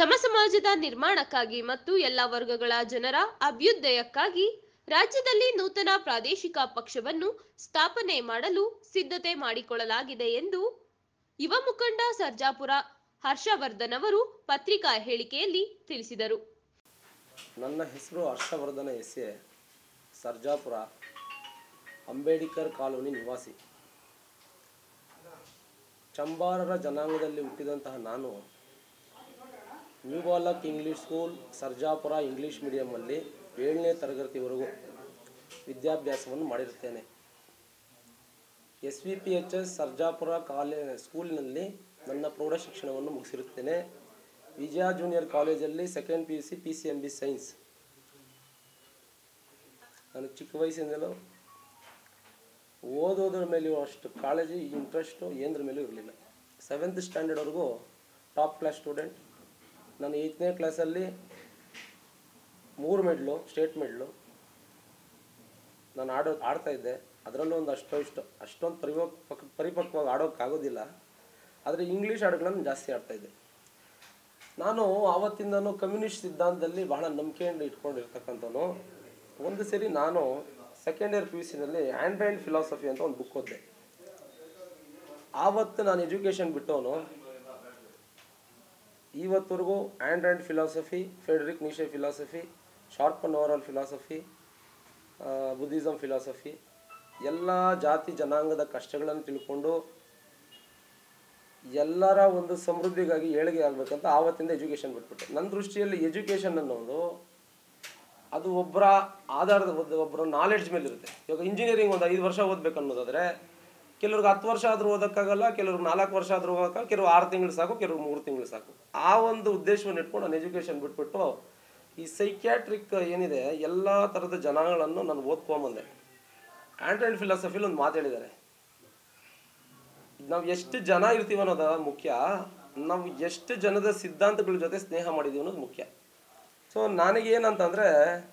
ಸಮ ಸಮಾಜದ ನಿರ್ಮಾಣಕ್ಕಾಗಿ ಮತ್ತು ಎಲ್ಲ ವರ್ಗಗಳ ಜನರ ಅಭ್ಯುದಯಕ್ಕಾಗಿ ರಾಜ್ಯದಲ್ಲಿ ನೂತನ ಪ್ರಾದೇಶಿಕ ಪಕ್ಷವನ್ನು ಸ್ಥಾಪನೆ ಮಾಡಲು ಸಿದ್ಧತೆ ಮಾಡಿಕೊಳ್ಳಲಾಗಿದೆ ಎಂದು ಯುವ ಮುಖಂಡ ಸರ್ಜಾಪುರ ಹರ್ಷವರ್ಧನ್ ಅವರು ಪತ್ರಿಕಾ ಹೇಳಿಕೆಯಲ್ಲಿ ತಿಳಿಸಿದರು ನನ್ನ ಹೆಸರು Harshavardhana S A Sarjapura Ambedkar colony ನಿವಾಸಿ ಚಂಬಾರರ ಜನಾಂಗದಲ್ಲಿ ಹುಟ್ಟಿದಂತಹ ನಾನು new Balak English school Sarjapura English ಮೀಡಿಯಮಲ್ಲಿ ಏಳನೇ ತರಗತಿವರೆಗೂ ವಿದ್ಯಾಭ್ಯಾಸವನ್ನು ಮಾಡಿರುತ್ತೇನೆ S V P H S Sarjapura ಕಾಲೇ ಸ್ಕೂಲಿನಲ್ಲಿ ನನ್ನ ಪ್ರೌಢ ಶಿಕ್ಷಣವನ್ನು ಮುಗಿಸಿರುತ್ತೇನೆ ವಿಜಯ ಜೂನಿಯರ್ ಕಾಲೇಜಲ್ಲಿ second P U C P C M B science ನಾನು ಚಿಕ್ಕ ವಯಸ್ಸಿಂದಲೂ ಓದೋದ್ರ ಮೇಲೂ ಅಷ್ಟು ಕಾಳಜಿ ಇಂಟ್ರೆಸ್ಟು ಏನದ್ರ ಮೇಲೂ ಇರಲಿಲ್ಲ ಸೆವೆಂತ್ ಸ್ಟ್ಯಾಂಡರ್ಡ್ವರೆಗೂ ಟಾಪ್ ಕ್ಲಾಸ್ ಸ್ಟೂಡೆಂಟ್ ನಾನು ಏಯ್ತನೇ ಕ್ಲಾಸಲ್ಲಿ ಮೂರು ಮೆಡ್ಲು ಸ್ಟೇಟ್ ಮೆಡ್ಲು ನಾನು ಆಡೋ ಆಡ್ತಾ ಇದ್ದೆ ಅದರಲ್ಲೂ ಒಂದು ಅಷ್ಟೋ ಇಷ್ಟು ಅಷ್ಟೊಂದು ಪರಿಪಕ್ವ ಪರಿಪಕ್ವವಾಗಿ ಆಡೋಕ್ಕಾಗೋದಿಲ್ಲ ಆದರೆ ಇಂಗ್ಲೀಷ್ ಹಾಡುಗಳನ್ನು ಜಾಸ್ತಿ ಆಡ್ತಾ ಇದ್ದೆ ನಾನು ಆವತ್ತಿಂದನೂ ಕಮ್ಯುನಿಸ್ಟ್ ಸಿದ್ಧಾಂತದಲ್ಲಿ ಬಹಳ ನಂಬಿಕೆಯಿಂದ ಇಟ್ಕೊಂಡಿರ್ತಕ್ಕಂಥವನು ಒಂದು ಸರಿ ನಾನು ಸೆಕೆಂಡ್ ಇಯರ್ ಪಿ ಯು ಸಿನಲ್ಲಿ ಆ್ಯಂಡ್ರಾಯ್ಡ್ ಫಿಲಾಸಫಿ ಅಂತ ಒಂದು ಬುಕ್ ಓದಿದೆ ಆವತ್ತು ನಾನು ಎಜುಕೇಷನ್ ಬಿಟ್ಟವನು ಇವತ್ತವರೆಗೂ Android philosophy Friedrich Nietzsche philosophy Schopenhauer overall philosophy Buddhism philosophy ಎಲ್ಲ ಜಾತಿ ಜನಾಂಗದ ಕಷ್ಟಗಳನ್ನು ತಿಳ್ಕೊಂಡು ಎಲ್ಲರ ಒಂದು ಸಮೃದ್ಧಿಗಾಗಿ ಏಳಿಗೆ ಆಗಬೇಕಂತ ಆವತ್ತಿಂದ ಎಜುಕೇಷನ್ ಬಿಟ್ಬಿಟ್ಟೆ ನನ್ನ ದೃಷ್ಟಿಯಲ್ಲಿ ಎಜುಕೇಷನ್ ಅನ್ನೋದು ಅದು ಒಬ್ಬರ ಆಧಾರದ ಒಂದು ಒಬ್ಬರ ನಾಲೆಡ್ಜ್ ಮೇಲೆ ಇರುತ್ತೆ ಇವಾಗ ಇಂಜಿನಿಯರಿಂಗ್ ಒಂದು ಐದು ವರ್ಷ ಓದ್ಬೇಕು ಅನ್ನೋದಾದರೆ ಕೆಲವ್ರಿಗೆ ಹತ್ತು ವರ್ಷ ಆದರೂ ಓದೋಕ್ಕಾಗಲ್ಲ ಕೆಲವ್ರಿಗೆ ನಾಲ್ಕು ವರ್ಷ ಆದರೂ ಓದೋಕ್ಕಾಗಲ್ಲ ಕೆಲವು ಆರು ತಿಂಗಳು ಸಾಕು ಕೆಲವ್ರಿಗೆ ಮೂರು ತಿಂಗಳು ಸಾಕು ಆ ಒಂದು ಉದ್ದೇಶವನ್ನು ಇಟ್ಕೊಂಡು ನಾನು ಎಜುಕೇಷನ್ ಬಿಟ್ಬಿಟ್ಟು ಈ ಸೈಕ್ಯಾಟ್ರಿಕ್ ಏನಿದೆ ಎಲ್ಲ ಥರದ ಜನಾಂಗಗಳನ್ನು ನಾನು ಓದ್ಕೊಂಬಂದೆ ಆ್ಯಂಡ್ರಾಯ್ಡ್ ಫಿಲಾಸಫಿಲಿ ಒಂದು ಮಾತು ಹೇಳಿದ್ದಾರೆ ನಾವು ಎಷ್ಟು ಜನ ಇರ್ತೀವಿ ಅನ್ನೋದು ಮುಖ್ಯ ನಾವು ಎಷ್ಟು ಜನದ ಸಿದ್ಧಾಂತಗಳ ಜೊತೆ ಸ್ನೇಹ ಮಾಡಿದ್ದೀವಿ ಅನ್ನೋದು ಮುಖ್ಯ ಸೊ ನನಗೇನಂತಂದರೆ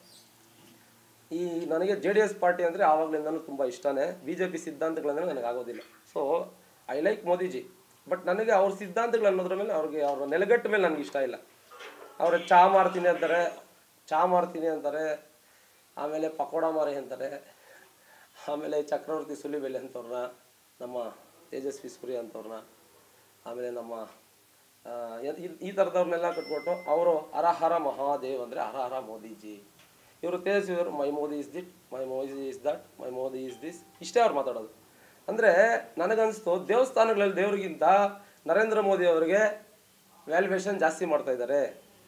ಈ ನನಗೆ ಜೆ ಡಿ ಎಸ್ ಪಾರ್ಟಿ ಅಂದರೆ ಆವಾಗಲಿಂದನೂ ತುಂಬ ಇಷ್ಟನೇ ಬಿ ಜೆ ಪಿ ಸಿದ್ಧಾಂತಗಳಂದರೆ ನನಗೆ ಆಗೋದಿಲ್ಲ so I like Modiji but ನನಗೆ ಅವ್ರ ಸಿದ್ಧಾಂತಗಳು ಅನ್ನೋದ್ರ ಮೇಲೆ ಅವ್ರಿಗೆ ಅವ್ರ ನೆಲೆಗಟ್ಟ ಮೇಲೆ ನನಗೆ ಇಷ್ಟ ಇಲ್ಲ ಅವರು ಚಾ ಮಾರ್ತೀನಿ ಅಂತಾರೆ ಚಾ ಮಾರ್ತೀನಿ ಅಂತಾರೆ ಆಮೇಲೆ ಪಕೋಡ ಮಾರಿ ಅಂತಾರೆ ಆಮೇಲೆ ಚಕ್ರವರ್ತಿ ಸುಲಿಬೆಲೆ ಅಂತವ್ರನ್ನ ನಮ್ಮ ತೇಜಸ್ವಿ ಸೂರ್ಯ ಅಂತವ್ರನ್ನ ಆಮೇಲೆ ನಮ್ಮ ಆ, ಈ- ಈ- ಈ ಥರದವ್ರನ್ನೆಲ್ಲ ಕಟ್ಕೊಟ್ಟು ಅವರು ಹರ ಹರ ಮಹಾದೇವ್ ಅಂದರೆ ಹರ ಹರ ಮೋದಿಜಿ ಇವರು ತೇಜಸ್ವಿ ಅವರು my Modi is this my Modi is that my Modi is this ಇಷ್ಟೇ ಅವ್ರು ಮಾತಾಡೋದು ಅಂದರೆ ನನಗನ್ನಿಸ್ತು ದೇವಸ್ಥಾನಗಳಲ್ಲಿ ದೇವರಿಗಿಂತ ನರೇಂದ್ರ ಮೋದಿ ಅವರಿಗೆ ವ್ಯಾಲ್ಯೂಯೇಷನ್ ಜಾಸ್ತಿ ಮಾಡ್ತಾ ಇದ್ದಾರೆ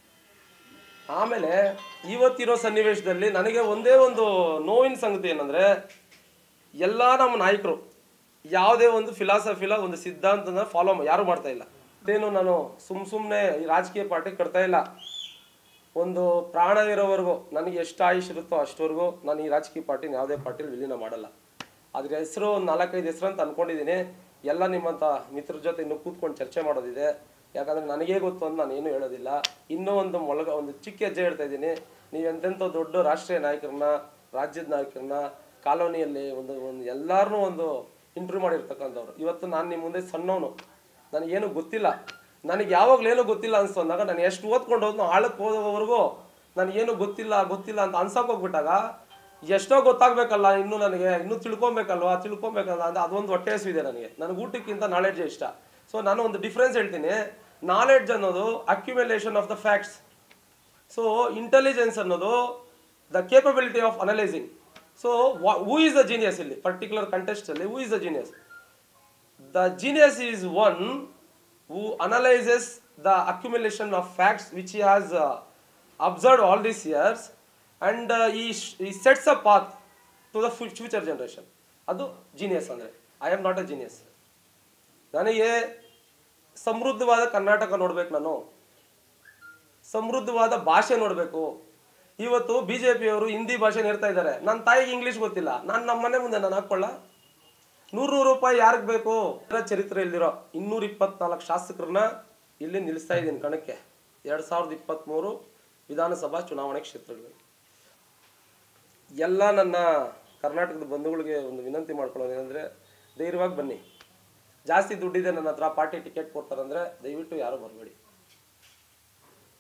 ಆಮೇಲೆ ಇವತ್ತಿರೋ ಸನ್ನಿವೇಶದಲ್ಲಿ ನನಗೆ ಒಂದೇ ಒಂದು ನೋವಿನ ಸಂಗತಿ ಏನಂದರೆ ಎಲ್ಲ ನಮ್ಮ ನಾಯಕರು ಯಾವುದೇ ಒಂದು ಫಿಲಾಸಫಿಲ ಒಂದು ಸಿದ್ಧಾಂತನ ಫಾಲೋ ಯಾರು ಮಾಡ್ತಾ ಇಲ್ಲ ಇದೇನು ನಾನು ಸುಮ್ ಸುಮ್ಮನೆ ಈ ರಾಜಕೀಯ ಪಾರ್ಟಿ ಕಟ್ತಾ ಇಲ್ಲ ಒಂದು ಪ್ರಾಣ ಇರೋವರೆಗೂ ನನಗೆ ಎಷ್ಟು ಆಯುಷ್ ಇರುತ್ತೋ ಅಷ್ಟವರೆಗೂ ನಾನು ಈ ರಾಜಕೀಯ ಪಾರ್ಟಿನ ಯಾವುದೇ ಪಾರ್ಟಿಲಿ ವಿಲೀನ ಮಾಡಲ್ಲ ಅದ್ರ ಹೆಸರು ಒಂದು ನಾಲ್ಕೈದು ಹೆಸರು ಅಂತ ಅನ್ಕೊಂಡಿದ್ದೀನಿ ಎಲ್ಲ ನಿಮ್ಮಂಥ ಮಿತ್ರರ ಜೊತೆ ಇನ್ನೂ ಕೂತ್ಕೊಂಡು ಚರ್ಚೆ ಮಾಡೋದಿದೆ ಯಾಕಂದರೆ ನನಗೇ ಗೊತ್ತು ಅಂತ ನಾನು ಏನೂ ಹೇಳೋದಿಲ್ಲ ಇನ್ನೂ ಒಂದು ಮೊಳಗ ಒಂದು ಚಿಕ್ಕ ಹೆಜ್ಜೆ ಹೇಳ್ತಾ ಇದ್ದೀನಿ ನೀವು ಎಂತೆಂಥ ದೊಡ್ಡ ರಾಷ್ಟ್ರೀಯ ನಾಯಕರನ್ನ ರಾಜ್ಯದ ನಾಯಕರನ್ನ ಕಾಲೋನಿಯಲ್ಲಿ ಒಂದು ಒಂದು ಎಲ್ಲರನ್ನೂ ಒಂದು ಇಂಟರ್ವ್ಯೂ ಮಾಡಿರ್ತಕ್ಕಂಥವ್ರು ಇವತ್ತು ನಾನು ನಿಮ್ಮ ಮುಂದೆ ಸಣ್ಣವನು ನನಗೇನು ಗೊತ್ತಿಲ್ಲ ನನಗೆ ಯಾವಾಗಲೇನು ಗೊತ್ತಿಲ್ಲ ಅನ್ಸ್ತು ಅಂದಾಗ ನಾನು ಎಷ್ಟು ಓದ್ಕೊಂಡು ಹೋದ್ನೋ ಆಳಕ್ಕೆ ಹೋಗೋವರೆಗೂ ನನಗೇನು ಗೊತ್ತಿಲ್ಲ ಗೊತ್ತಿಲ್ಲ ಅಂತ ಅನ್ಸಕ್ಕೆ ಹೋಗ್ಬಿಟ್ಟಾಗ ಎಷ್ಟೋ ಗೊತ್ತಾಗಬೇಕಲ್ಲ ಇನ್ನೂ ನನಗೆ ಇನ್ನೂ ತಿಳ್ಕೊಬೇಕಲ್ವಾ ತಿಳ್ಕೊಬೇಕಲ್ಲ ಅಂತ ಅದೊಂದು ಹೊಟ್ಟೆ ಹಸಿವಿದೆ ನನಗೆ ನನಗೆ ಊಟಕ್ಕಿಂತ ನಾಲೆಡ್ಜ್ ಇಷ್ಟ ಸೊ ನಾನು ಒಂದು ಡಿಫ್ರೆನ್ಸ್ ಹೇಳ್ತೀನಿ ನಾಲೆಡ್ಜ್ ಅನ್ನೋದು accumulation of the facts so intelligence ಅನ್ನೋದು the capability of analysing so who is the genius ಇಲ್ಲಿ ಪರ್ಟಿಕ್ಯುಲರ್ ಕಂಟೆಸ್ಟಲ್ಲಿ who is the genius the genius is one who analyzes the accumulation of facts which he has uh, observed all these years and uh, he, sh- he sets a path to the fu- future generation ಅದು genius ಅಂದರೆ I am not a genius ನನಗೆ ಸಮೃದ್ಧವಾದ ಕರ್ನಾಟಕ ನೋಡ್ಬೇಕು ನಾನು ಸಮೃದ್ಧವಾದ ಭಾಷೆ ನೋಡಬೇಕು ಇವತ್ತು ಬಿ ಜೆ ಪಿಯವರು ಹಿಂದಿ ಭಾಷೆ ನೇರ್ತಾ ಇದ್ದಾರೆ ನನ್ನ ತಾಯಿಗೆ ಇಂಗ್ಲೀಷ್ ಗೊತ್ತಿಲ್ಲ ನಾನು ನಮ್ಮ ಮನೆ ಮುಂದೆ ನಾನು ಹಾಕೊಳ್ಳ ನೂರು ನೂರು ರೂಪಾಯಿ ಯಾರಿಗೆ ಬೇಕು ಇದರ ಚರಿತ್ರೆ ಇಲ್ದಿರೋ ಇನ್ನೂರ ಇಪ್ಪತ್ನಾಲ್ಕು ಶಾಸಕರನ್ನ ಇಲ್ಲಿ ನಿಲ್ಲಿಸ್ತಾ ಇದ್ದೀನಿ ಕಣಕ್ಕೆ ಎರಡು ಸಾವಿರದ ಇಪ್ಪತ್ತ್ಮೂರು ವಿಧಾನಸಭಾ ಚುನಾವಣೆ ಕ್ಷೇತ್ರಗಳಲ್ಲಿ ಎಲ್ಲ ನನ್ನ ಕರ್ನಾಟಕದ ಬಂಧುಗಳಿಗೆ ಒಂದು ವಿನಂತಿ ಮಾಡ್ಕೊಳ್ಳೋದು ಏನಂದರೆ ಧೈರ್ಯವಾಗಿ ಬನ್ನಿ ಜಾಸ್ತಿ ದುಡ್ಡಿದೆ ನನ್ನ ಹತ್ರ ಪಾರ್ಟಿ ಟಿಕೆಟ್ ಕೊಡ್ತಾರಂದರೆ ದಯವಿಟ್ಟು ಯಾರು ಬರಬೇಡಿ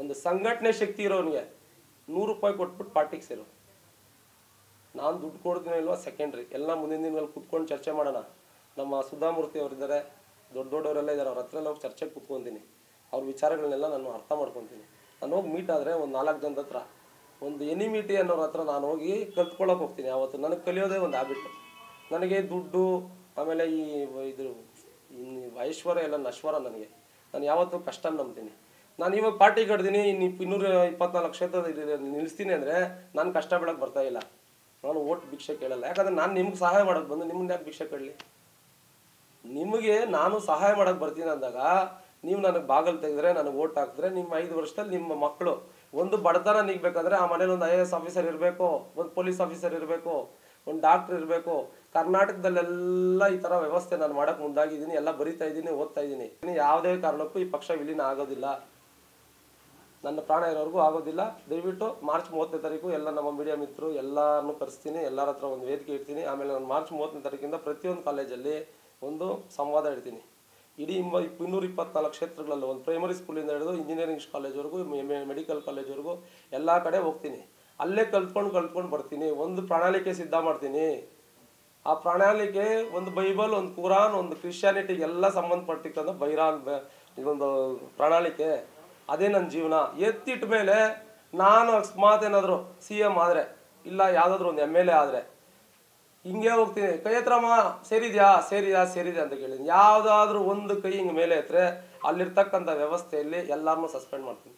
ಒಂದು ಸಂಘಟನೆ ಶಕ್ತಿ ಇರೋನಿಗೆ ನೂರು ರೂಪಾಯಿ ಕೊಟ್ಬಿಟ್ಟು ಪಾರ್ಟಿಗೆ ಸೇರು ನಾನು ದುಡ್ಡು ಕೊಡ್ತೀನಿ ಇಲ್ವಾ ಸೆಕೆಂಡ್ರಿ ಎಲ್ಲ ಮುಂದಿನ ದಿನಗಳಲ್ಲಿ ಕುತ್ಕೊಂಡು ಚರ್ಚೆ ಮಾಡೋಣ ನಮ್ಮ ಸುಧಾಮೂರ್ತಿ ಅವರಿದ್ದಾರೆ ದೊಡ್ಡ ದೊಡ್ಡವರೆಲ್ಲ ಇದ್ದಾರೆ ಅವ್ರ ಹತ್ರ ಎಲ್ಲ ಹೋಗಿ ಚರ್ಚೆಗೆ ಕುತ್ಕೊತೀನಿ ಅವ್ರ ವಿಚಾರಗಳನ್ನೆಲ್ಲ ನಾನು ಅರ್ಥ ಮಾಡ್ಕೊತೀನಿ ನಾನು ಹೋಗಿ ಮೀಟ್ ಆದರೆ ಒಂದು ನಾಲ್ಕು ಜನದ ಹತ್ರ ಒಂದು ಎನಿಮಿಟಿ ಅನ್ನೋರ ಹತ್ರ ನಾನು ಹೋಗಿ ಕಲ್ತ್ಕೊಳ್ಳೋಕೆ ಹೋಗ್ತೀನಿ ಅವತ್ತು ನನಗೆ ಕಲಿಯೋದೇ ಒಂದು ಹ್ಯಾಬಿಟ್ ನನಗೆ ದುಡ್ಡು ಆಮೇಲೆ ಈ ವ- ಇದು ಈ ಐಶ್ವರ್ಯ ಎಲ್ಲ ನಶ್ವರ ನನಗೆ ನಾನು ಯಾವತ್ತೂ ಕಷ್ಟ ನಂಬ್ತೀನಿ ನಾನು ಇವಾಗ ಪಾರ್ಟಿ ಕಡ್ದೀನಿ ಇನ್ನು ಇನ್ನೂರ ಇಪ್ಪತ್ನಾಲ್ಕು ಕ್ಷೇತ್ರ ನಿಲ್ಲಿಸ್ತೀನಿ ಅಂದರೆ ನಾನು ಕಷ್ಟ ಬೀಳಕ್ಕೆ ಬರ್ತಾ ಇಲ್ಲ ನಾನು ಓಟ್ ಭಿಕ್ಷೆ ಕೇಳಲ್ಲ ಯಾಕಂದ್ರೆ ನಾನು ನಿಮ್ಗೆ ಸಹಾಯ ಮಾಡೋಕೆ ಬಂದು ನಿಮ್ಮನ್ನ ಯಾಕೆ ಭಿಕ್ಷೆ ಕೇಳಲಿ ನಿಮಗೆ ನಾನು ಸಹಾಯ ಮಾಡಕ್ಕೆ ಬರ್ತೀನಿ ಅಂದಾಗ ನೀವು ನನಗೆ ಬಾಗಲ್ ತೆಗೆದ್ರೆ ನನಗೆ ಓಟ್ ಹಾಕಿದ್ರೆ ನಿಮ್ಮ ಐದು ವರ್ಷದಲ್ಲಿ ನಿಮ್ಮ ಮಕ್ಕಳು ಒಂದು ಬಡತನ ನಿಗ್ಬೇಕಂದ್ರೆ ಆ ಮನೇಲಿ ಒಂದು ಐ ಎ ಎಸ್ ಆಫೀಸರ್ ಇರಬೇಕು ಒಂದು ಪೊಲೀಸ್ ಆಫೀಸರ್ ಇರಬೇಕು ಒಂದು ಡಾಕ್ಟರ್ ಇರಬೇಕು ಕರ್ನಾಟಕದಲ್ಲೆಲ್ಲ ಈ ಥರ ವ್ಯವಸ್ಥೆ ನಾನು ಮಾಡಕ್ಕೆ ಮುಂದಾಗಿದ್ದೀನಿ ಎಲ್ಲ ಬರಿತಾ ಇದ್ದೀನಿ ಓದ್ತಾ ಇದ್ದೀನಿ ಯಾವುದೇ ಕಾರಣಕ್ಕೂ ಈ ಪಕ್ಷ ವಿಲೀನ ಆಗೋದಿಲ್ಲ ನನ್ನ ಪ್ರಾಣ ಇರೋವರೆಗೂ ಆಗೋದಿಲ್ಲ ದಯವಿಟ್ಟು ಮಾರ್ಚ್ ಮೂವತ್ತನೇ ತಾರೀಕು ಎಲ್ಲ ನಮ್ಮ ಮೀಡಿಯಾ ಮಿತ್ರರು ಎಲ್ಲರನ್ನೂ ಕರೆಸ್ತೀನಿ ಎಲ್ಲರ ಹತ್ರ ಒಂದು ವೇದಿಕೆ ಇಡ್ತೀನಿ ಆಮೇಲೆ ನಾನು ಮಾರ್ಚ್ ಮೂವತ್ತನೇ ತಾರೀಕಿಂದ ಪ್ರತಿಯೊಂದು ಕಾಲೇಜಲ್ಲಿ ಒಂದು ಸಂವಾದ ಇಡ್ತೀನಿ ಇಡೀ ಇಂಬ ಇನ್ನೂರ ಇಪ್ಪತ್ನಾಲ್ಕು ಕ್ಷೇತ್ರಗಳಲ್ಲಿ ಒಂದು ಪ್ರೈಮರಿ ಸ್ಕೂಲಿಂದ ಹಿಡಿದು ಇಂಜಿನಿಯರಿಂಗ್ ಕಾಲೇಜ್ವರೆಗೂ ಮೆಡಿಕಲ್ ಕಾಲೇಜ್ವರೆಗೂ ಎಲ್ಲ ಕಡೆ ಹೋಗ್ತೀನಿ ಅಲ್ಲೇ ಕಲ್ತ್ಕೊಂಡು ಕಲ್ತ್ಕೊಂಡು ಬರ್ತೀನಿ ಒಂದು ಪ್ರಣಾಳಿಕೆ ಸಿದ್ಧ ಮಾಡ್ತೀನಿ ಆ ಪ್ರಣಾಳಿಕೆ ಒಂದು ಬೈಬಲ್ ಒಂದು ಕುರಾನ್ ಒಂದು ಕ್ರಿಶ್ಚಿಯಾನಿಟಿಗೆ ಎಲ್ಲ ಸಂಬಂಧಪಟ್ಟಿರ್ತಂಥ ಬೈರಾನ್ ಬ- ಇದೊಂದು ಪ್ರಣಾಳಿಕೆ ಅದೇ ನನ್ನ ಜೀವನ ಎತ್ತಿಟ್ಟ ಮೇಲೆ ನಾನು ಅಕಸ್ಮಾತ್ ಏನಾದರೂ ಸಿ ಎಮ್ ಆದರೆ ಇಲ್ಲ ಯಾವುದಾದ್ರೂ ಒಂದು ಎಮ್ ಎಲ್ ಎ ಆದರೆ ಹಿಂಗೆ ಹೋಗ್ತೀನಿ ಕೈ ಹತ್ರಮ್ಮ ಸೇರಿದ್ಯಾ ಸೇರಿದ್ಯಾ ಸೇರಿದ್ಯಾ ಅಂತ ಕೇಳಿದ್ದೀನಿ ಯಾವುದಾದ್ರೂ ಒಂದು ಕೈ ಹಿಂಗೆ ಮೇಲೆ ಎತ್ತರೆ ಅಲ್ಲಿರ್ತಕ್ಕಂಥ ವ್ಯವಸ್ಥೆಯಲ್ಲಿ ಎಲ್ಲರನ್ನೂ ಸಸ್ಪೆಂಡ್ ಮಾಡ್ತೀನಿ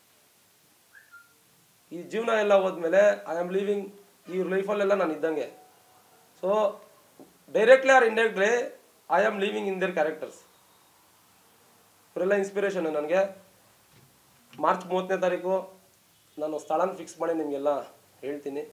ಈ ಜೀವನ ಎಲ್ಲ ಹೋದ್ಮೇಲೆ ಐ ಆಮ್ ಲಿವಿಂಗ್ ಈ ಲೈಫಲ್ಲೆಲ್ಲ ನಾನು ಇದ್ದಂಗೆ so directly or indirectly I am living in their characters ಇವರೆಲ್ಲ ಇನ್ಸ್ಪಿರೇಷನ್ ನನಗೆ ಮಾರ್ಚ್ ಮೂವತ್ತನೇ ತಾರೀಕು ನಾನು ಸ್ಥಳನ ಫಿಕ್ಸ್ ಮಾಡಿ ನಿಮಗೆಲ್ಲ ಹೇಳ್ತೀನಿ